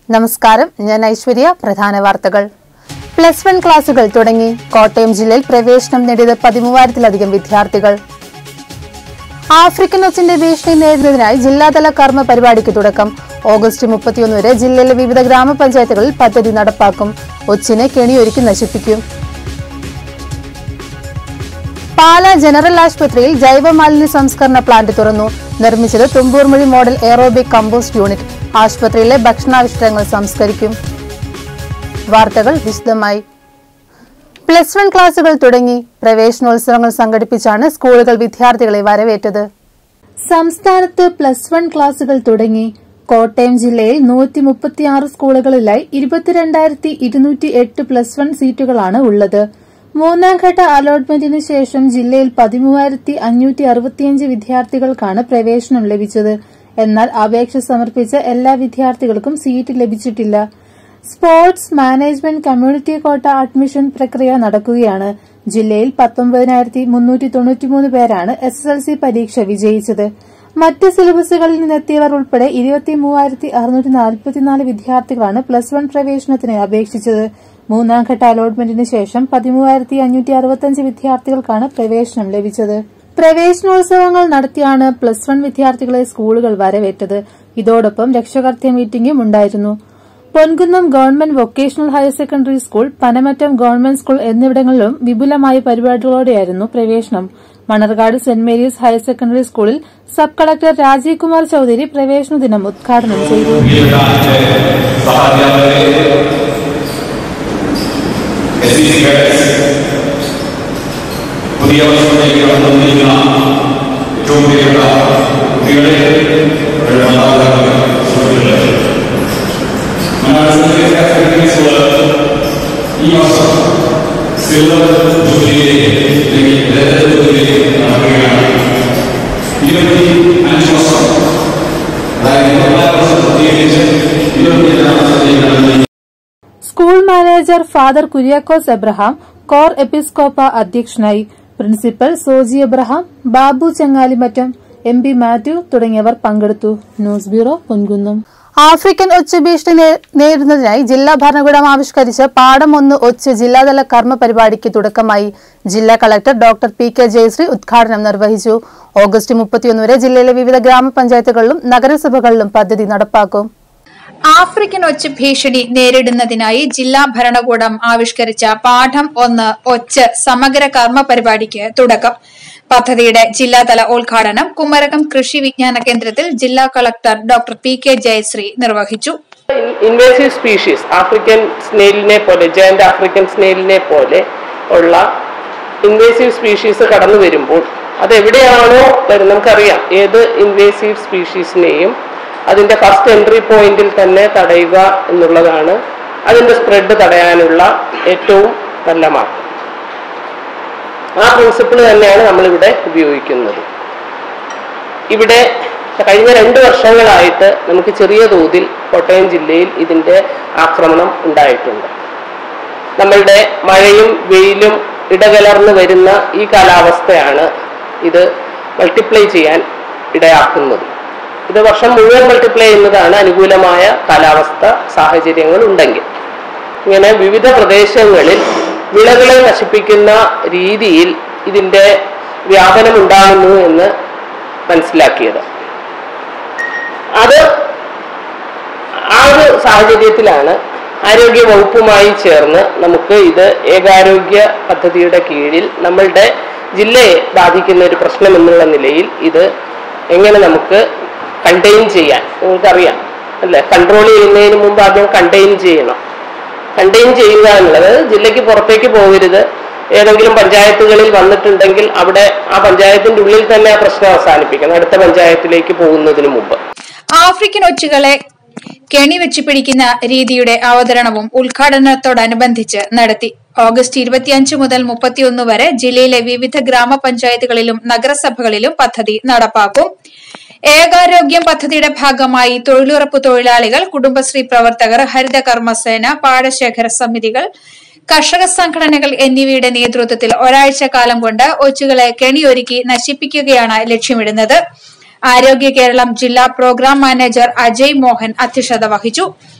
നമസ്കാരം ഞാൻ ഐശ്വര്യ പ്രധാന വാർത്തകൾ പ്ലസ് വൺ ക്ലാസുകൾ തുടങ്ങി കോട്ടയം ജില്ലയിൽ പ്രവേശനം നേടിയത് പതിമൂവായിരത്തിലധികം വിദ്യാർത്ഥികൾ ആഫ്രിക്കൻ ഒച്ചിന്റെ ഭീഷണി നേരിടുന്നതിനായി ജില്ലാതല കർമ്മ പരിപാടിക്ക് തുടക്കം ഓഗസ്റ്റ് മുപ്പത്തിയൊന്ന് വരെ ജില്ലയിലെ വിവിധ ഗ്രാമപഞ്ചായത്തുകളിൽ പദ്ധതി നടപ്പാക്കും ഒച്ചിനെ കെണിയൊരുക്കി നശിപ്പിക്കും പാല ജനറൽ ആശുപത്രിയിൽ ജൈവമാലിന്യ സംസ്കരണ പ്ലാന്റ് തുറന്നു നിർമ്മിച്ചത് Thumboormuzhi model aerobic compost unit ആശുപത്രിയിലെ ഭക്ഷണാവിഷ്ടങ്ങൾ സംസ്കരിക്കും വാർത്തകൾ വിശദമായി പ്ലസ് വൺ ക്ലാസുകൾ തുടങ്ങി പ്രവേശനോത്സവങ്ങൾ സംഘടിപ്പിച്ചാണ് സ്കൂളുകൾ വിദ്യാർത്ഥികളെ വരവേറ്റത് സംസ്ഥാനത്ത് പ്ലസ് വൺ ക്ലാസുകൾ തുടങ്ങി കോട്ടയം ജില്ലയിൽ നൂറ്റി മുപ്പത്തിയാറ് സ്കൂളുകളിലായി ഇരുപത്തിരണ്ടായിരത്തി ഇരുന്നൂറ്റി എട്ട് പ്ലസ് വൺ സീറ്റുകളാണ് ഉള്ളത് മൂന്നാം ഘട്ട അലോട്ട്മെന്റിന് ശേഷം ജില്ലയിൽ പതിമൂവായിരത്തി അഞ്ഞൂറ്റി അറുപത്തിയഞ്ച് വിദ്യാർത്ഥികൾക്കാണ് പ്രവേശനം ലഭിച്ചത് എന്നാൽ അപേക്ഷ സമർപ്പിച്ച എല്ലാ വിദ്യാർത്ഥികൾക്കും സീറ്റ് ലഭിച്ചിട്ടില്ല sports management community quota admission പ്രക്രിയ നടക്കുകയാണ് ജില്ലയിൽ പത്തൊമ്പതിനായിരത്തി മുന്നൂറ്റി തൊണ്ണൂറ്റിമൂന്ന് പേരാണ് എസ് എസ് എൽ സി പരീക്ഷ വിജയിച്ചത് മറ്റ് സിലബസുകളിൽ നിന്നെത്തിയവർ ഉൾപ്പെടെ ഇരുപത്തി മൂവായിരത്തി അറുന്നൂറ്റി നാൽപ്പത്തിനാല് വിദ്യാർത്ഥികളാണ് പ്ലസ് വൺ പ്രവേശനത്തിന് അപേക്ഷിച്ചത് മൂന്നാം ഘട്ട അലോട്ട്മെന്റിന് ശേഷം പതിമൂവായിരത്തി അഞ്ഞൂറ്റി അറുപത്തിയഞ്ച് വിദ്യാർത്ഥികൾക്കാണ് പ്രവേശനം ലഭിച്ചത് പ്രവേശനോത്സവങ്ങൾ നടത്തിയാണ് പ്ലസ് വൺ വിദ്യാർത്ഥികളെ സ്കൂളുകൾ വരവേറ്റത് ഇതോടൊപ്പം രക്ഷകർത്തൃ മീറ്റിംഗും ഉണ്ടായിരുന്നു Ponkunnam government vocational higher secondary school Panamattom government school എന്നിവിടങ്ങളിലും വിപുലമായ പരിപാടികളോടെയായിരുന്നു പ്രവേശനം മണർകാട് സെന്റ് മേരീസ് ഹയർ സെക്കൻഡറി സ്കൂളിൽ സബ് കളക്ടർ രാജീവ് കുമാർ ചൌധരി പ്രവേശന ദിനം ഉദ്ഘാടനം ചെയ്തു എസ് സി സി പുതിയ വർഷത്തിലേക്ക് കടന്നുവന്നിരിക്കുന്ന ഏറ്റവും പ്രിയപ്പെട്ട കുട്ടികളെ അവരുടെ മാതാപിതാക്കളെ സുഹൃത്തുക്കളെ മലയാള സംസ്കൃത അക്കാദമി സ്കൂള് ഈ വർഷം സിൽവർ ജൂബിലിയിലേക്ക് അല്ലെങ്കിൽ രജത ജൂബിലിയിലേക്ക് നടക്കുകയാണ് ഇരുപത്തി അഞ്ച് വർഷം അതായത് ഇരുപത്തിനാല് വർഷം പ്രത്യേകിച്ച് ഇരുപത്തിയഞ്ചാം വർഷത്തേക്ക് കടന്നു school manager father Kuriakose Abraham Cor Episcopa അധ്യക്ഷനായി principal Soji Abraham Babu Chengalimattam M P Mathew തുടങ്ങിയവർ പങ്കെടുത്തു ന്യൂസ് ബ്യൂറോ പൊൻകുന്നം ആഫ്രിക്കൻ ഒച്ച ഭീഷണി നേ- നേരിടുന്നതിനായി ജില്ലാ ഭരണകൂടം ആവിഷ്കരിച്ച പാഠം ഒന്ന് ഒച്ച് ജില്ലാതല കർമ്മ പരിപാടിക്ക് തുടക്കമായി ജില്ലാ collector doctor P K Jayashree ഉദ്ഘാടനം നിർവഹിച്ചു ഓഗസ്റ്റ് മുപ്പത്തിയൊന്ന് വരെ ജില്ലയിലെ വിവിധ ഗ്രാമപഞ്ചായത്തുകളിലും നഗരസഭകളിലും പദ്ധതി നടപ്പാക്കും ആഫ്രിക്കൻ ഒച്ച് ഭീഷണി നേരിടുന്നതിനായി ജില്ലാ ഭരണകൂടം ആവിഷ്കരിച്ച പാഠം ഒന്ന് ഒച്ച് സമഗ്ര കർമ്മ പരിപാടിക്ക് തുടക്കം പദ്ധതിയുടെ ജില്ലാതല ഉദ്ഘാടനം കുമരകം കൃഷി വിജ്ഞാന കേന്ദ്രത്തിൽ ജില്ലാ collector doctor P K Jayashree നിർവഹിച്ചു ഇൻവേസീവ് സ്പീഷീസ് ആഫ്രിക്കൻ സ്നെയിലിനെ പോലെ ജയന്റ് ആഫ്രിക്കൻ സ്നെയിലിനെ പോലെ ഉള്ള ഇൻവേസീവ് സ്പീഷീസ് കടന്നു വരുമ്പോൾ അത് എവിടെയാണോ വരുന്നത് നമുക്കറിയാം ഏത് ഇൻവേസീവ് സ്പീഷീസിനെയും അതിൻ്റെ ഫസ്റ്റ് എൻട്രി പോയിന്റിൽ തന്നെ തടയുക എന്നുള്ളതാണ് അതിൻ്റെ സ്പ്രെഡ് തടയാനുള്ള ഏറ്റവും നല്ല മാർഗം ആ പ്രിൻസിപ്പിൾ തന്നെയാണ് നമ്മളിവിടെ ഉപയോഗിക്കുന്നത് ഇവിടെ കഴിഞ്ഞ രണ്ട് വർഷങ്ങളായിട്ട് നമുക്ക് ചെറിയ തോതിൽ കോട്ടയം ജില്ലയിൽ ഇതിൻ്റെ ആക്രമണം ഉണ്ടായിട്ടുണ്ട് നമ്മളുടെ മഴയും വെയിലും ഇടകലർന്ന് വരുന്ന ഈ കാലാവസ്ഥയാണ് ഇത് മൾട്ടിപ്ലൈ ചെയ്യാൻ ഇടയാക്കുന്നത് ഇത് വർഷം മുഴുവൻ മൾട്ടിപ്ലൈ ചെയ്യുന്നതാണ് അനുകൂലമായ കാലാവസ്ഥ സാഹചര്യങ്ങൾ ഉണ്ടെങ്കിൽ ഇങ്ങനെ വിവിധ പ്രദേശങ്ങളിൽ വിളകളെ നശിപ്പിക്കുന്ന രീതിയിൽ ഇതിൻ്റെ വ്യാപനം ഉണ്ടാകുന്നു എന്ന് മനസ്സിലാക്കിയത് അത് ആ ഒരു സാഹചര്യത്തിലാണ് ആരോഗ്യ വകുപ്പുമായി ചേർന്ന് നമുക്ക് ഇത് ഏകാരോഗ്യ പദ്ധതിയുടെ കീഴിൽ നമ്മളുടെ ജില്ലയെ ബാധിക്കുന്ന ഒരു പ്രശ്നം എന്നുള്ള നിലയിൽ ഇത് എങ്ങനെ നമുക്ക് കണ്ടെയ്ൻ ചെയ്യാൻ നിങ്ങൾക്കറിയാം അല്ലേ കൺട്രോൾ ചെയ്യുന്നതിന് മുമ്പ് ആദ്യം കണ്ടെയ്ൻ ചെയ്യണം കണ്ടെയ്ൻ ചെയ്യുക എന്നുള്ളത് ജില്ലയ്ക്ക് പുറത്തേക്ക് പോകരുത് ഏതെങ്കിലും പഞ്ചായത്തുകളിൽ വന്നിട്ടുണ്ടെങ്കിൽ അവിടെ ആ പഞ്ചായത്തിന്റെ ഉള്ളിൽ തന്നെ ആ പ്രശ്നം അവസാനിപ്പിക്കണം അടുത്ത പഞ്ചായത്തിലേക്ക് പോകുന്നതിന് മുമ്പ് ആഫ്രിക്കൻ ഒച്ചുകളെ കെണിവെച്ച് പിടിക്കുന്ന രീതിയുടെ അവതരണവും ഉദ്ഘാടനത്തോടനുബന്ധിച്ച് നടത്തി ഓഗസ്റ്റ് ഇരുപത്തിയഞ്ച് മുതൽ മുപ്പത്തിയൊന്ന് വരെ ജില്ലയിലെ വിവിധ ഗ്രാമപഞ്ചായത്തുകളിലും നഗരസഭകളിലും പദ്ധതി നടപ്പാക്കും ഏകാരോഗ്യം പദ്ധതിയുടെ ഭാഗമായി തൊഴിലുറപ്പ് തൊഴിലാളികൾ കുടുംബശ്രീ പ്രവർത്തകർ ഹരിത കർമ്മസേന പാടശേഖര സമിതികൾ കർഷക സംഘടനകൾ എന്നിവയുടെ നേതൃത്വത്തിൽ ഒരാഴ്ച കാലം കൊണ്ട് ഒച്ചുകളെ കെണിയൊരുക്കി നശിപ്പിക്കുകയാണ് ലക്ഷ്യമിടുന്നത് ആരോഗ്യ കേരളം ജില്ലാ പ്രോഗ്രാം മാനേജർ അജയ് മോഹൻ അധ്യക്ഷത വഹിച്ചു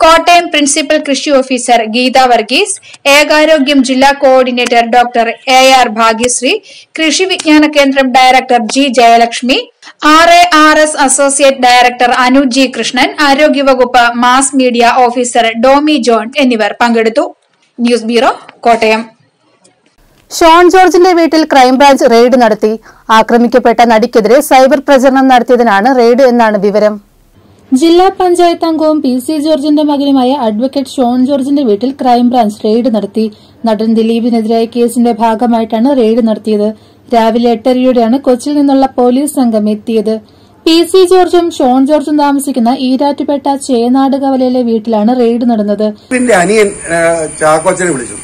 കോട്ടയം പ്രിൻസിപ്പൽ കൃഷി ഓഫീസർ ഗീത വർഗീസ് ഏകാരോഗ്യം ജില്ലാ coordinator doctor A R Bhagyashree കൃഷി വിജ്ഞാന കേന്ദ്രം director G Jayalakshmi R A R S associate director Anu G Krishnan ആരോഗ്യവകുപ്പ് mass media officer Domi John എന്നിവർ പങ്കെടുത്തു ന്യൂസ് ബ്യൂറോ കോട്ടയം ഷോൺ ജോർജിന്റെ വീട്ടിൽ ക്രൈംബ്രാഞ്ച് റെയ്ഡ് നടത്തി ആക്രമിക്കപ്പെട്ട നടിക്കെതിരെ സൈബർ പ്രചരണം നടത്തിയതിനാണ് റെയ്ഡ് എന്നാണ് വിവരം ജില്ലാ പഞ്ചായത്ത് അംഗവും പി സി ജോർജിന്റെ മകനുമായ അഡ്വക്കേറ്റ് ഷോൺ ജോർജിന്റെ വീട്ടിൽ ക്രൈംബ്രാഞ്ച് റെയ്ഡ് നടത്തി നടൻ ദിലീപിനെതിരായ കേസിന്റെ ഭാഗമായിട്ടാണ് റെയ്ഡ് നടത്തിയത് രാവിലെ എട്ടരയോടെയാണ് കൊച്ചിയിൽ നിന്നുള്ള പോലീസ് സംഘം എത്തിയത് പി സി ജോർജും ഷോൺ ജോർജും താമസിക്കുന്ന ഈരാറ്റുപേട്ട ചേനാട് കവലയിലെ വീട്ടിലാണ് റെയ്ഡ് നടന്നത് പിന്നെ അനിയൻ ആ, ചാക്കോച്ചനെ വിളിച്ചു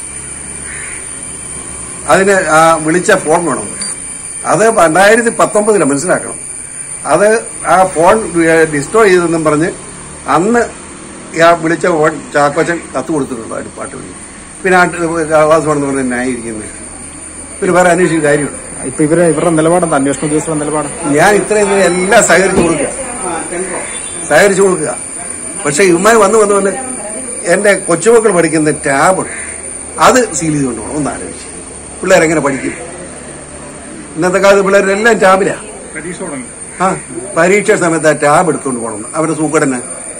അതിന് ആ വിളിച്ച ഫോൺ വേണം അത് രണ്ടായിരത്തി പത്തൊമ്പതിലാണ് മനസ്സിലാക്കണം അത് ആ ഫോൺ ഡിസ്ട്രോയ് ചെയ്തെന്നും പറഞ്ഞ് അന്ന് ആ വിളിച്ച ഫോൺ ചാക്കോച്ചൻ കത്ത് കൊടുത്തിട്ടുണ്ട് ഡിപ്പാർട്ട്മെന്റ് പിന്നെ ആവാസ് വേണമെന്ന് പറഞ്ഞ് ന്യായീകരിക്കുന്നത് പിന്നെ വേറെ അന്വേഷിക്കുന്ന കാര്യമുണ്ട് ഇപ്പൊ ഇവര് ഇവരുടെ നിലപാടെന്താ അന്വേഷണ ഉദ്യോഗസ്ഥരുടെ നിലപാട് ഞാൻ ഇത്രയും നേരം എല്ലാം സഹകരിച്ചു കൊടുക്കുക സഹകരിച്ചു കൊടുക്കുക പക്ഷെ ഇവന്മാർ വന്ന് വന്ന് വന്ന് എന്റെ കൊച്ചുമക്കൾ പഠിക്കുന്ന ടാബ് അത് സീൽ ചെയ്തുകൊണ്ട് പോകണം ഒന്ന് ആലോചിച്ച് പിള്ളേരെങ്ങനെ പഠിക്കും ഇന്നത്തെ കാലത്ത് പിള്ളേരെല്ലാം ടാബിലാ ആ പരീക്ഷ സമയത്ത് ആ ടാബ് എടുത്തുകൊണ്ട് പോകണം അവരുടെ സൂക്കടനെ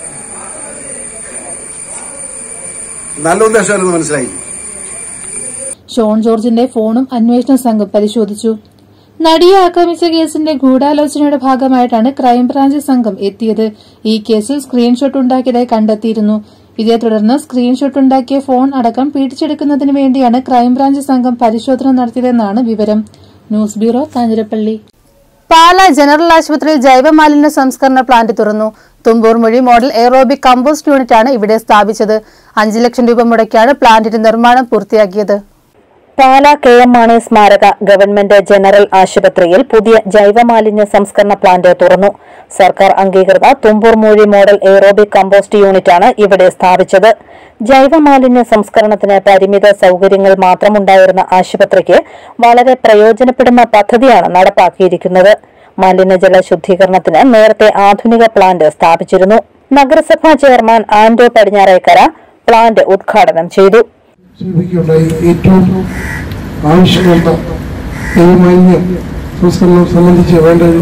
നല്ല ഉദ്ദേശമാണെന്ന് മനസ്സിലായില്ലേ ഷോൺ ജോർജിന്റെ ഫോണും അന്വേഷണ സംഘം പരിശോധിച്ചു നടിയെ ആക്രമിച്ച കേസിന്റെ ഗൂഢാലോചനയുടെ ഭാഗമായിട്ടാണ് ക്രൈംബ്രാഞ്ച് സംഘം എത്തിയത് ഈ കേസിൽ സ്ക്രീൻഷോട്ട് ഉണ്ടാക്കിയതായി കണ്ടെത്തിയിരുന്നു ഇതേ തുടർന്ന് സ്ക്രീൻഷോട്ട് ഉണ്ടാക്കിയ ഫോൺ അടക്കം പിടിച്ചെടുക്കുന്നതിന് വേണ്ടിയാണ് ക്രൈംബ്രാഞ്ച് സംഘം പരിശോധന നടത്തിയതെന്നാണ് വിവരം news bureau Kanjirappally Pala general ആശുപത്രിയിൽ ജൈവമാലിന്യ സംസ്കരണ പ്ലാന്റ് തുറന്നു തുമ്പൂർ മൊഴി മോഡൽ എയറോബിക് കമ്പോസ്റ്റ് യൂണിറ്റാണ് ഇവിടെ സ്ഥാപിച്ചത് അഞ്ച് ലക്ഷം രൂപ മുടക്കിയാണ് പ്ലാന്റിന്റെ നിർമ്മാണം പൂർത്തിയാക്കിയത് പാല കെ എം മാണി സ്മാരക ഗവൺമെന്റ് ജനറൽ ആശുപത്രിയിൽ പുതിയ ജൈവമാലിന്യ സംസ്കരണ പ്ലാന്റ് തുറന്നു സർക്കാർ അംഗീകൃത Thumboor Muzhi model aerobic compost യൂണിറ്റാണ് ഇവിടെ സ്ഥാപിച്ചത് ജൈവമാലിന്യ സംസ്കരണത്തിന് പരിമിത സൌകര്യങ്ങൾ മാത്രമുണ്ടായിരുന്ന ആശുപത്രിക്ക് വളരെ പ്രയോജനപ്പെടുന്ന പദ്ധതിയാണ് നടപ്പാക്കിയിരിക്കുന്നത് മലിനജല ശുദ്ധീകരണത്തിന് നേരത്തെ ആധുനിക പ്ലാന്റ് സ്ഥാപിച്ചിരുന്നു നഗരസഭാ ചെയർമാൻ ആന്റോ പടിഞ്ഞാറേക്കര പ്ലാന്റ് ഉദ്ഘാടനം ചെയ്തു സൂചിപ്പിക്കുകയുണ്ടായി ഏറ്റവും ആവശ്യമുള്ള ജൈവമാലിന്യം സംസ്കരണം സംബന്ധിച്ച് വേണ്ട ഒരു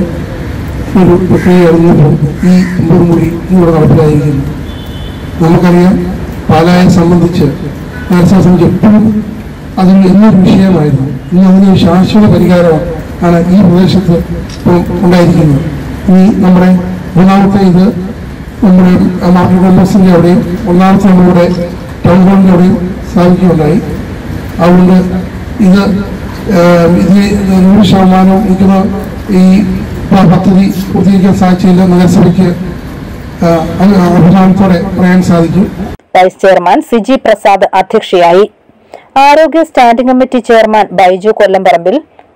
ഒരു പ്രക്രിയയായിരുന്നു ഇപ്പോൾ ഈ തുമ്പൂർമൊഴി ഇവിടെ നടപ്പിലായിരിക്കുന്നത് നമുക്കറിയാം പാലായെ സംബന്ധിച്ച് നേരത്തെ സംബന്ധിച്ച് എപ്പോഴും അതൊരു എന്നൊരു വിഷയമായിരുന്നു ഇന്ന് അതിന് ശാശ്വത പരിഹാരം ആണ് ഈ പ്രദേശത്ത് ഇപ്പോൾ ഉണ്ടായിരിക്കുന്നത് ഇനി നമ്മുടെ മൂന്നാമത്തെ ഇത് നമ്മുടെ മാർക്കറ്റ് കോമ്പസിന്റെ അവിടെയും ഒന്നാമത്തെ നമ്മുടെ ടൗൺ ഹാളിന്റെ അവിടെയും സ്ഥാപിക്കുകയുണ്ടായി അതുകൊണ്ട് ഇത് ഏഹ്, ഇതിന് നൂറ് ശതമാനവും നിൽക്കുന്ന ഈ പ- പദ്ധതി പൂർത്തീകരിക്കാൻ സാധിച്ചില്ല നഗരസഭയ്ക്ക് ഏഹ്, അത് അഭിമാനത്തോടെ പറയാൻ സാധിക്കും വൈസ് ചെയർമാൻ സിജി പ്രസാദ് അധ്യക്ഷയായി ആരോഗ്യ standing committee chairman Baiju Kollamparambil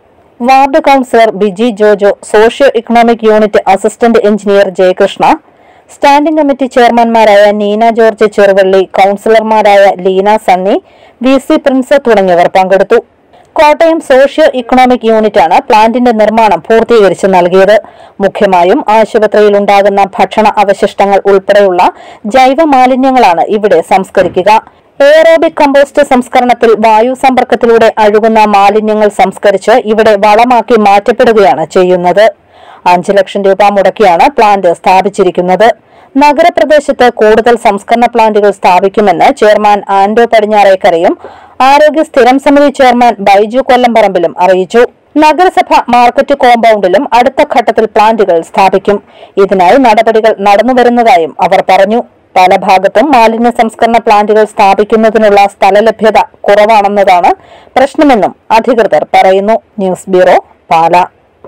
ward councillor Biji Jojo socio economic unit assistant engineer Jayakrishna standing committee ചെയർമാൻമാരായ നീന ജോർജ് ചെറുവള്ളി കൌൺസിലർമാരായ ലീന സണ്ണി വി സി പ്രിൻസ് തുടങ്ങിയവർ പങ്കെടുത്തു കോട്ടയം സോഷ്യോ ഇക്കണോമിക് യൂണിറ്റാണ് പ്ലാന്റിന്റെ നിർമ്മാണം പൂർത്തീകരിച്ച് നൽകിയത് മുഖ്യമായും ആശുപത്രിയിൽ ഉണ്ടാകുന്ന ഭക്ഷണ അവശിഷ്ടങ്ങൾ ഉൾപ്പെടെയുള്ള ജൈവ മാലിന്യങ്ങളാണ് ഇവിടെ സംസ്കരിക്കുക എയറോബിക് കമ്പോസ്റ്റ് സംസ്കരണത്തിൽ വായു സമ്പർക്കത്തിലൂടെ അഴുകുന്ന മാലിന്യങ്ങൾ സംസ്കരിച്ച് ഇവിടെ വളമാക്കി മാറ്റപ്പെടുകയാണ് ചെയ്യുന്നത് അഞ്ച് ലക്ഷം രൂപ മുടക്കിയാണ് പ്ലാന്റ് സ്ഥാപിച്ചിരിക്കുന്നത് നഗരപ്രദേശത്ത് കൂടുതൽ സംസ്കരണ പ്ലാന്റുകൾ സ്ഥാപിക്കുമെന്ന് ചെയർമാൻ ആന്റോ പടിഞ്ഞാറേക്കരയും ആരോഗ്യ സ്ഥിരം സമിതി ചെയർമാൻ ബൈജു കൊല്ലംപറമ്പിലും അറിയിച്ചു നഗരസഭ മാർക്കറ്റ് കോമ്പൌണ്ടിലും അടുത്ത ഘട്ടത്തിൽ പ്ലാന്റുകൾ സ്ഥാപിക്കും ഇതിനായി നടപടികൾ നടന്നുവരുന്നതായും അവർ പറഞ്ഞു പല ഭാഗത്തും മാലിന്യ സംസ്കരണ പ്ലാന്റുകൾ സ്ഥാപിക്കുന്നതിനുള്ള സ്ഥലലഭ്യത കുറവാണെന്നതാണ് പ്രശ്നമെന്നും അധികൃതർ പറയുന്നു ന്യൂസ് ബ്യൂറോ പാല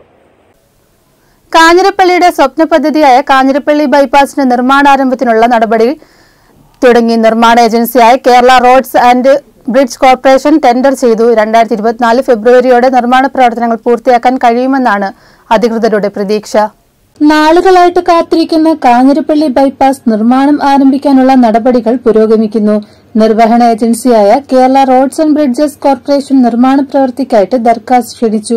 കാഞ്ഞിരപ്പള്ളിയുടെ സ്വപ്ന പദ്ധതിയായ കാഞ്ഞിരപ്പള്ളി ബൈപ്പാസിന്റെ നിർമ്മാണാരംഭത്തിനുള്ള നടപടി തുടങ്ങി നിർമ്മാണ ഏജൻസിയായ Kerala roads and bridge corporation tender ചെയ്തു രണ്ടായിരത്തി ഇരുപത്തിനാല് ഫെബ്രുവരിയോടെ നിർമ്മാണ പ്രവർത്തനങ്ങൾ പൂർത്തിയാക്കാൻ കഴിയുമെന്നാണ് അധികൃതരുടെ പ്രതീക്ഷ നാളുകളായിട്ട് കാത്തിരിക്കുന്ന കാഞ്ഞിരപ്പള്ളി ബൈപ്പാസ് നിർമ്മാണം ആരംഭിക്കാനുള്ള നടപടികൾ പുരോഗമിക്കുന്നു നിർവഹണ ഏജൻസിയായ Kerala roads and bridges corporation നിർമ്മാണ പ്രവൃത്തിക്കായിട്ട് ദർഖാസ്ത് ക്ഷണിച്ചു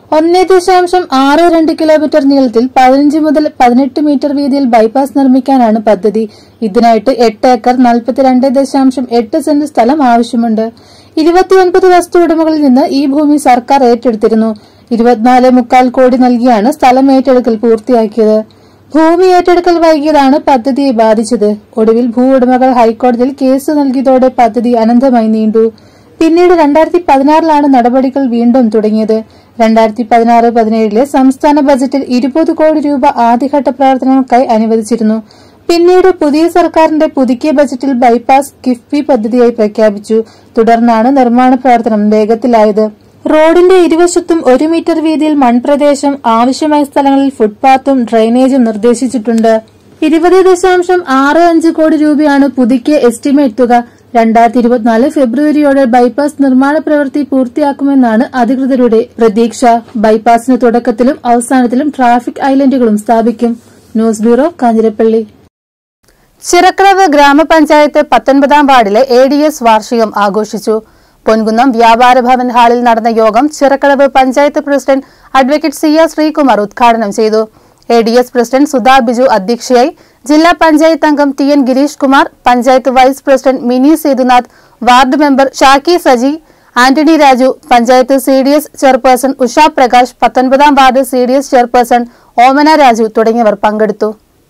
ഒന്നേ ദശാംശം ആറ് രണ്ട് കിലോമീറ്റർ നീളത്തിൽ പതിനഞ്ച് മുതൽ പതിനെട്ട് മീറ്റർ വീതിയിൽ ബൈപ്പാസ് നിർമ്മിക്കാനാണ് പദ്ധതി ഇതിനായിട്ട് എട്ട് ഏക്കർ നാൽപ്പത്തിരണ്ട് ദശാംശം എട്ട് സെന്റ് സ്ഥലം ആവശ്യമുണ്ട് ഇരുപത്തിയൊൻപത് വസ്തു ഉടമകളിൽ നിന്ന് ഈ ഭൂമി സർക്കാർ ഏറ്റെടുത്തിരുന്നു ഇരുപത്തിനാല് മുക്കാൽ കോടി നൽകിയാണ് സ്ഥലം ഏറ്റെടുക്കൽ പൂർത്തിയാക്കിയത് ഭൂമി ഏറ്റെടുക്കൽ വൈകിയതാണ് പദ്ധതിയെ ബാധിച്ചത് ഒടുവിൽ ഭൂ ഉടമകൾ ഹൈക്കോടതിയിൽ കേസ് നൽകിയതോടെ പദ്ധതി അനന്തമായി നീണ്ടു പിന്നീട് രണ്ടായിരത്തി പതിനാറിലാണ് നടപടികൾ വീണ്ടും തുടങ്ങിയത് രണ്ടായിരത്തി പതിനാറ് പതിനേഴിലെ സംസ്ഥാന ബജറ്റിൽ ഇരുപത് കോടി രൂപ ആദ്യഘട്ട പ്രവർത്തനങ്ങൾക്കായി അനുവദിച്ചിരുന്നു പിന്നീട് പുതിയ സർക്കാരിന്റെ പുതുക്കിയ ബജറ്റിൽ ബൈപ്പാസ് കിഫ്ബി പദ്ധതിയായി പ്രഖ്യാപിച്ചു തുടർന്നാണ് നിർമ്മാണ പ്രവർത്തനം വേഗത്തിലായത് റോഡിന്റെ ഇരുവശത്തും ഒരു മീറ്റർ വീതിയിൽ മൺപ്രദേശം ആവശ്യമായ സ്ഥലങ്ങളിൽ ഫുട്പാത്തും ഡ്രെയിനേജും നിർദ്ദേശിച്ചിട്ടുണ്ട് ഇരുപത് ദശാംശം ആറ് അഞ്ച് കോടി രൂപയാണ് പുതുക്കിയ എസ്റ്റിമേറ്റ് തുക രണ്ടായിരത്തി ഇരുപത്തിനാല് ഫെബ്രുവരിയോടെ ബൈപ്പാസ് നിർമ്മാണ പ്രവൃത്തി പൂർത്തിയാക്കുമെന്നാണ് അധികൃതരുടെ പ്രതീക്ഷ ബൈപ്പാസിന് തുടക്കത്തിലും അവസാനത്തിലും ട്രാഫിക് ഐലൻഡുകളും സ്ഥാപിക്കും ന്യൂസ് ബ്യൂറോ കാഞ്ഞിരപ്പള്ളി ചിറക്കളവ് ഗ്രാമപഞ്ചായത്ത് പത്തൊൻപതാം വാർഡിലെ എ ഡി എസ് വാർഷികം ആഘോഷിച്ചു പൊൻകുന്നം വ്യാപാര ഭവൻ ഹാളിൽ നടന്ന യോഗം Chirakkalavu panchayat president advocate C R Sreekumar ഉദ്ഘാടനം ചെയ്തു A D S president Sudha Biju അധ്യക്ഷയായി ജില്ലാ പഞ്ചായത്ത് അംഗം T N Gireesh Kumar panchayat vice president Mini Sethunath ward member Shaki Saji Antony Raju panchayat C D S chairperson Usha Prakash പത്തൊൻപതാം ward C D S chairperson Omana Raju തുടങ്ങിയവർ പങ്കെടുത്തു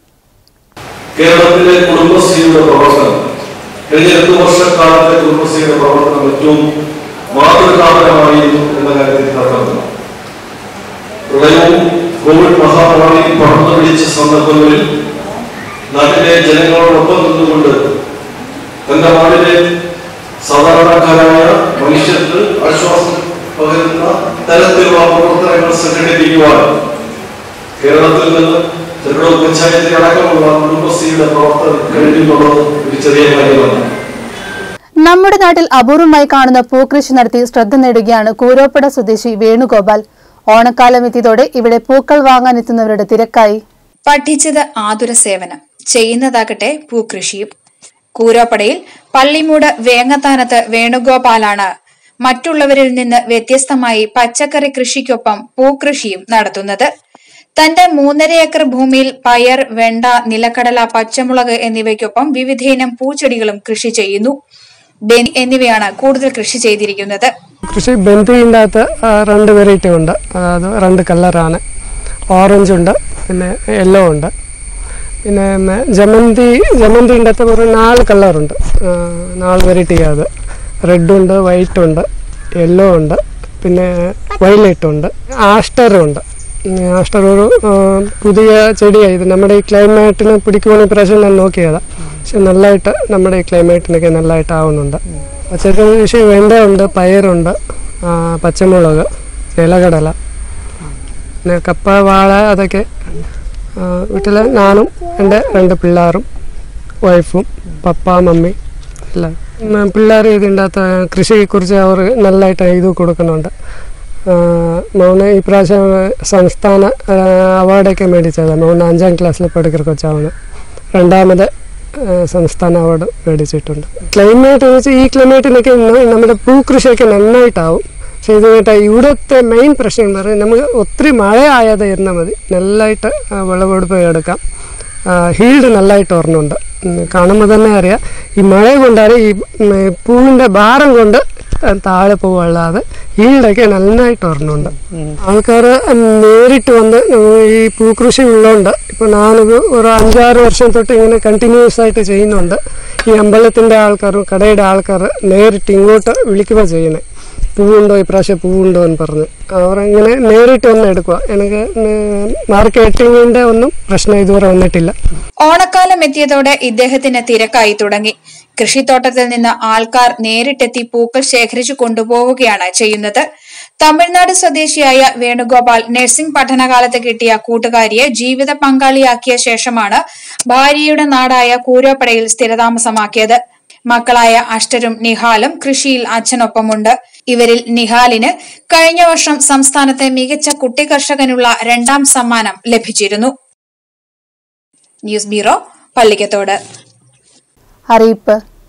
കേരളത്തിലെ കുടുംബശ്രീയുടെ പ്രവർത്തനം കഴിഞ്ഞ രണ്ടു വർഷക്കാലത്തെ കുടുംബശ്രീയുടെ പ്രവർത്തനം ഏറ്റവും മാതൃകാപരമായിരുന്നു എന്ന കാര്യത്തിൽ തർക്കമില്ല പ്രളയവും കോവിഡ് മഹാമാരിയും പടർന്നു പിടിച്ച സന്ദർഭങ്ങളിൽ നാട്ടിലെ ജനങ്ങളോടൊപ്പം നിന്നുകൊണ്ട് തന്റെ നാടിലെ സാധാരണക്കാരായ മനുഷ്യർക്ക് ആശ്വാസം പകരുന്ന തരത്തിലുള്ള പ്രവർത്തനങ്ങൾ സംഘടിപ്പിക്കുവാൻ കേരളത്തിൽ നിന്ന് ചെറുപുഴ പഞ്ചായത്തിൽ അടക്കമുള്ള കുടുംബശ്രീയുടെ പ്രവർത്തനം കഴിഞ്ഞുള്ളത് ഒരു ചെറിയ കാര്യമാണ് നമ്മുടെ നാട്ടിൽ അപൂർവമായി കാണുന്ന പൂക്കൃഷി നടത്തി ശ്രദ്ധ നേടുകയാണ് കൂരോപ്പട സ്വദേശി വേണുഗോപാൽ ഓണക്കാലം എത്തിയതോടെ ഇവിടെ പൂക്കൾ വാങ്ങാനെത്തുന്നവരുടെ തിരക്കായി പഠിച്ചത് ആതുര സേവനം ചെയ്യുന്നതാകട്ടെ പൂക്കൃഷിയും കൂരോപ്പടയിൽ പള്ളിമൂട് വേങ്ങത്താനത്ത് വേണുഗോപാലാണ് മറ്റുള്ളവരിൽ നിന്ന് വ്യത്യസ്തമായി പച്ചക്കറി കൃഷിക്കൊപ്പം പൂക്കൃഷിയും നടത്തുന്നത് തന്റെ മൂന്നര ഏക്കർ ഭൂമിയിൽ പയർ വെണ്ട നിലക്കടല പച്ചമുളക് എന്നിവയ്ക്കൊപ്പം വിവിധയിനം പൂച്ചെടികളും കൃഷി ചെയ്യുന്നു ബെനി എന്നിവയാണ് കൂടുതൽ കൃഷി ചെയ്തിരിക്കുന്നത് കൃഷി ബന്ധിൻ്റെ അകത്ത് ആ, രണ്ട് വെറൈറ്റി ഉണ്ട് ആ, അത് രണ്ട് കളറാണ് ഓറഞ്ച് ഉണ്ട് പിന്നെ യെല്ലോ ഉണ്ട് പിന്നെ മ- ജമന്തി ജമന്തിൻ്റെ അകത്ത് ഒരു നാല് കളറുണ്ട് ആ, നാല് വെറൈറ്റി അത് റെഡ് ഉണ്ട് വൈറ്റ് ഉണ്ട് യെല്ലോ ഉണ്ട് പിന്നെ വയലറ്റ് ഉണ്ട് ആസ്റ്റർ ഉണ്ട് ഉം, ആസ്റ്റർ ഒരു ആ, പുതിയ ചെടിയാണ് ഇത് നമ്മുടെ ഈ ക്ലൈമാറ്റിന് പിടിക്കുവാണെങ്കിൽ പ്രാവശ്യം ഞാൻ നോക്കിയതാണ് പക്ഷെ നല്ലതായിട്ട് നമ്മുടെ ഈ ക്ലൈമാറ്റിനൊക്കെ നല്ലതായിട്ട് ആവുന്നുണ്ട് പച്ചക്കറി കൃഷി വെണ്ടയുണ്ട് പയറുണ്ട് ആ, പച്ചമുളക് നിലകടല പിന്നെ കപ്പ വാഴ അതൊക്കെ വീട്ടിൽ ഞാനും എൻ്റെ രണ്ട് പിള്ളേരും വൈഫും പപ്പ മമ്മി എല്ലാം ഉം, പിള്ളേർ ഇതിൻ്റെ അകത്ത് കൃഷിയെക്കുറിച്ച് അവർ നല്ലതായിട്ട് ഇത് കൊടുക്കുന്നുണ്ട് ആ, മോന് ഈ പ്രാവശ്യം സംസ്ഥാന ആ, അവാർഡൊക്കെ മേടിച്ചതാണ് മോന് അഞ്ചാം ക്ലാസ്സിൽ പഠിക്കുന്ന കൊച്ചാണ് രണ്ടാമത് ആ, സംസ്ഥാന അവാർഡ് മേടിച്ചിട്ടുണ്ട് ക്ലൈമറ്റ് എന്ന് വെച്ചാൽ ഈ ക്ലൈമറ്റിനൊക്കെ ന- നമ്മുടെ പൂക്കൃഷിയൊക്കെ നന്നായിട്ടാവും പക്ഷേ ഇത് കേട്ടാ ഇവിടുത്തെ മെയിൻ പ്രശ്നം എന്ന് പറയുന്നത് നമുക്ക് ഒത്തിരി മഴ ആയാതെ ഇരുന്നാൽ മതി നല്ലതായിട്ട് ആ, വിളവെടുപ്പ് എടുക്കാം ഹീൽഡ് നല്ലതായിട്ട് ഓർമ്മയുണ്ട് കാണുമ്പോൾ തന്നെ അറിയാം ഈ മഴ കൊണ്ടാണ് ഈ ഉം, പൂവിൻ്റെ ഭാരം കൊണ്ട് താഴെ പോവുള്ളാതെ ഹീൽഡൊക്കെ നന്നായിട്ട് ഓർമ്മയുണ്ട് ആൾക്കാർ നേരിട്ട് വന്ന് നമ്മൾ ഈ പൂക്കൃഷി ഉള്ളതുകൊണ്ട് ഇപ്പോൾ ഞാനൊരു ഒരു അഞ്ചാറ് വർഷം തൊട്ട് ഇങ്ങനെ കണ്ടിന്യൂസ് ആയിട്ട് ചെയ്യുന്നുണ്ട് ഈ അമ്പലത്തിൻ്റെ ആൾക്കാരും കടയുടെ ആൾക്കാർ നേരിട്ട് ഇങ്ങോട്ട് വിളിക്കുക ചെയ്യുന്നത് പൂവുണ്ടോ ഇപ്രാവശ്യം പൂവുണ്ടോ എന്ന് പറഞ്ഞ് അവർ ഇങ്ങനെ നേരിട്ട് വന്ന് എടുക്കുക എനിക്ക് മാർക്കറ്റിങ്ങിൻ്റെ ഒന്നും പ്രശ്നം ഇതുവരെ വന്നിട്ടില്ല ഓണക്കാലം എത്തിയതോടെ ഇദ്ദേഹത്തിന് തിരക്കായി തുടങ്ങി കൃഷിത്തോട്ടത്തിൽ നിന്ന് ആൾക്കാർ നേരിട്ടെത്തി പൂക്കൾ ശേഖരിച്ചു കൊണ്ടുപോവുകയാണ് ചെയ്യുന്നത് തമിഴ്നാട് സ്വദേശിയായ വേണുഗോപാൽ നഴ്സിംഗ് പഠനകാലത്ത് കിട്ടിയ കൂട്ടുകാരിയെ ജീവിത പങ്കാളിയാക്കിയ ശേഷമാണ് ഭാര്യയുടെ നാടായ കൂരോപ്പടയിൽ സ്ഥിരതാമസമാക്കിയത് മക്കളായ അഷ്ടരും നിഹാലും കൃഷിയിൽ അച്ഛനൊപ്പമുണ്ട് ഇവരിൽ നിഹാലിന് കഴിഞ്ഞ വർഷം സംസ്ഥാനത്തെ മികച്ച കുട്ടി കർഷകനുള്ള രണ്ടാം സമ്മാനം ലഭിച്ചിരുന്നു ന്യൂസ് ബ്യൂറോ പള്ളിക്കത്തോട് അറിയിപ്പ്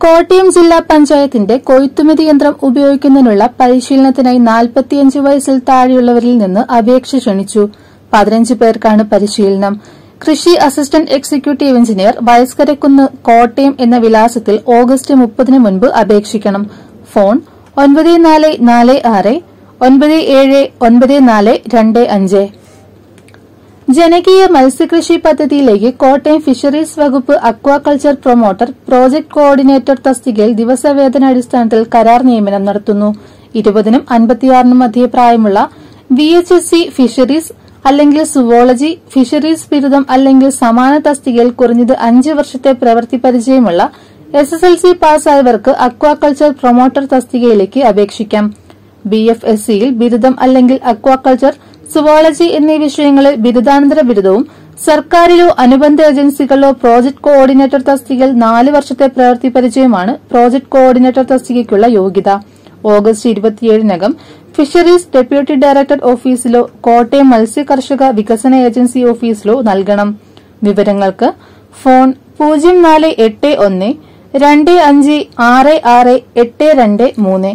കോട്ടയം ജില്ലാ പഞ്ചായത്തിന്റെ കൊയ്ത്തുമതി യന്ത്രം ഉപയോഗിക്കുന്നതിനുള്ള പരിശീലനത്തിനായി നാൽപ്പത്തിയഞ്ച് വയസ്സിൽ താഴെയുള്ളവരിൽ നിന്ന് അപേക്ഷ ക്ഷണിച്ചു പതിനഞ്ച് പേർക്കാണ് പരിശീലനം കൃഷി assistant executive engineer Vayaskarakunnu Kottayam എന്ന വിലാസത്തിൽ ഓഗസ്റ്റ് മുപ്പതിന് മുൻപ് അപേക്ഷിക്കണം ഫോൺ ഒൻപത് നാല് നാല് ആറ് ഒൻപത് ഏഴ് ഒൻപത് നാല് രണ്ട് അഞ്ച് ജനകീയ മത്സ്യകൃഷി പദ്ധതിയിലേക്ക് കോട്ടയം ഫിഷറീസ് വകുപ്പ് അക്വാകൾച്ചർ പ്രൊമോട്ടർ പ്രോജക്ട് കോർഡിനേറ്റർ തസ്തികയിൽ ദിവസവേതനാടിസ്ഥാനത്തിൽ കരാർ നിയമനം നടത്തുന്നു ഇരുപതിനും അൻപത്തിയാറിനും മധ്യേ പ്രായമുള്ള V H S C fisheries അല്ലെങ്കിൽ സുവോളജി ഫിഷറീസ് ബിരുദം അല്ലെങ്കിൽ സമാന തസ്തികയിൽ കുറഞ്ഞത് അഞ്ച് വർഷത്തെ പ്രവൃത്തി പരിചയമുള്ള എസ് എസ് എൽ സി പാസ്സായവർക്ക് അക്വാകൾച്ചർ പ്രൊമോട്ടർ തസ്തികയിലേക്ക് അപേക്ഷിക്കാം ബി എഫ് എസ് സിയിൽ ബിരുദം അല്ലെങ്കിൽ അക്വാകൾച്ചർ സുവോളജി എന്നീ വിഷയങ്ങളിൽ ബിരുദാനന്തര ബിരുദവും സർക്കാരിലോ അനുബന്ധ ഏജൻസികളിലോ പ്രോജക്ട് കോർഡിനേറ്റർ തസ്തികയിൽ നാല് വർഷത്തെ പ്രവൃത്തി പരിചയമാണ് പ്രോജക്ട് കോർഡിനേറ്റർ തസ്തികയ്ക്കുള്ള യോഗ്യത ഓഗസ്റ്റ് ഇരുപത്തിയേഴിനകം ഫിഷറീസ് ഡെപ്യൂട്ടി ഡയറക്ടർ ഓഫീസിലോ കോട്ടയം മത്സ്യ കർഷക വികസന ഏജൻസി ഓഫീസിലോ നൽകണം വിവരങ്ങൾക്ക് ഫോൺ പൂജ്യം നാല് എട്ട് ഒന്ന് രണ്ട് അഞ്ച് ആറ് ആറ് എട്ട് രണ്ട് മൂന്ന്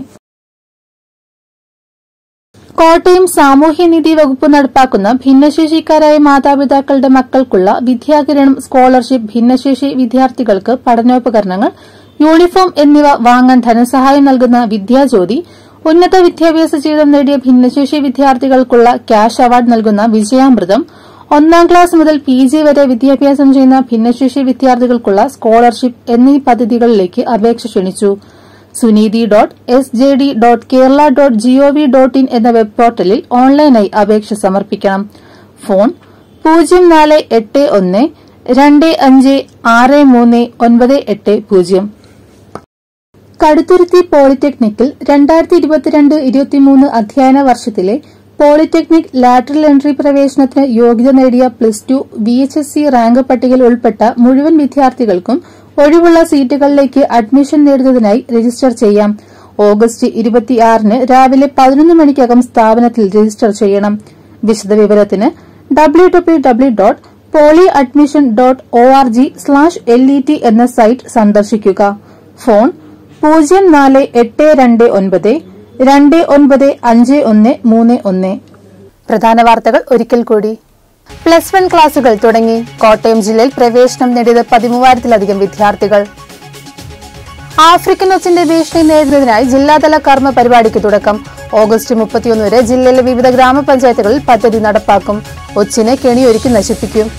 കോട്ടയം സാമൂഹ്യനീതി വകുപ്പ് നടപ്പാക്കുന്ന ഭിന്നശേഷിക്കാരായ മാതാപിതാക്കളുടെ മക്കൾക്കുള്ള വിദ്യാകിരണം സ്കോളർഷിപ്പ് ഭിന്നശേഷി വിദ്യാർത്ഥികൾക്ക് പഠനോപകരണങ്ങൾ യൂണിഫോം എന്നിവ വാങ്ങാൻ ധനസഹായം നൽകുന്ന വിദ്യാജ്യോതി ഉന്നത വിദ്യാഭ്യാസ ജീവിതം നേടിയ ഭിന്നശേഷി വിദ്യാർത്ഥികൾക്കുള്ള ക്യാഷ് അവാർഡ് നൽകുന്ന വിജയാമൃതം ഒന്നാം ക്ലാസ് മുതൽ പി ജി വരെ വിദ്യാഭ്യാസം ചെയ്യുന്ന ഭിന്നശേഷി വിദ്യാർത്ഥികൾക്കുള്ള സ്കോളർഷിപ്പ് എന്നീ പദ്ധതികളിലേക്ക് അപേക്ഷ ക്ഷണിച്ചു Suneethi dot S J D dot Kerala dot G O V dot in എന്ന വെബ് പോർട്ടലിൽ ഓൺലൈനായി അപേക്ഷ സമർപ്പിക്കണം ഫോൺ പൂജ്യം നാല് എട്ട് ഒന്ന് രണ്ട് അഞ്ച് ആറ് മൂന്ന് ഒൻപത് എട്ട് പൂജ്യം കടുത്തുരുത്തി പോളിടെക്നിക്കിൽ രണ്ടായിരത്തി ഇരുപത്തിരണ്ട് ഇരുപത്തിമൂന്ന് അധ്യയന വർഷത്തിലെ പോളിടെക്നിക് ലാറ്ററൽ എൻട്രി പ്രവേശനത്തിന് യോഗ്യത നേടിയ plus two V H S C rank പട്ടികയിൽ ഉൾപ്പെട്ട മുഴുവൻ വിദ്യാർത്ഥികൾക്കും ഒഴിവുള്ള സീറ്റുകളിലേക്ക് അഡ്മിഷൻ നേടുന്നതിനായി രജിസ്റ്റർ ചെയ്യാം ഓഗസ്റ്റ് ഇരുപത്തിയാറിന് രാവിലെ പതിനൊന്ന് മണിക്കകം സ്ഥാപനത്തിൽ രജിസ്റ്റർ ചെയ്യണം വിശദവിവരത്തിന് W W W dot poly admission dot O R G slash L E T എന്ന സൈറ്റ് സന്ദർശിക്കുക ഫോൺ പൂജ്യം നാല് എട്ട് രണ്ട് ഒൻപത് രണ്ട് ഒൻപത് അഞ്ച് ഒന്ന് മൂന്ന് ഒന്ന് പ്രധാന വാർത്തകൾ ഒരിക്കൽ കൂടി പ്ലസ് വൺ ക്ലാസുകൾ തുടങ്ങി കോട്ടയം ജില്ലയിൽ പ്രവേശനം നേടിയത് പതിമൂവായിരത്തിലധികം വിദ്യാർത്ഥികൾ ആഫ്രിക്കൻ ഒച്ചിന്റെ ഭീഷണി നേരിടുന്നതിനായി ജില്ലാതല കർമ്മ പരിപാടിക്ക് തുടക്കം ഓഗസ്റ്റ് മുപ്പത്തിയൊന്ന് വരെ ജില്ലയിലെ വിവിധ ഗ്രാമപഞ്ചായത്തുകളിൽ പദ്ധതി നടപ്പാക്കും ഒച്ചിനെ കെണിയൊരുക്കി നശിപ്പിക്കും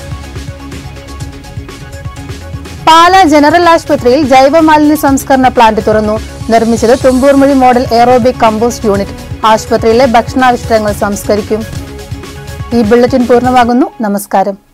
പാല ജനറൽ ആശുപത്രിയിൽ ജൈവമാലിന്യ സംസ്കരണ പ്ലാന്റ് തുറന്നു നിർമ്മിച്ചത് Thumboormuzhi model aerobic compost unit ആശുപത്രിയിലെ ഭക്ഷണാവിഷ്ടങ്ങൾ സംസ്കരിക്കും ഈ ബുള്ളറ്റിൻ പൂർണ്ണമാകുന്നു നമസ്കാരം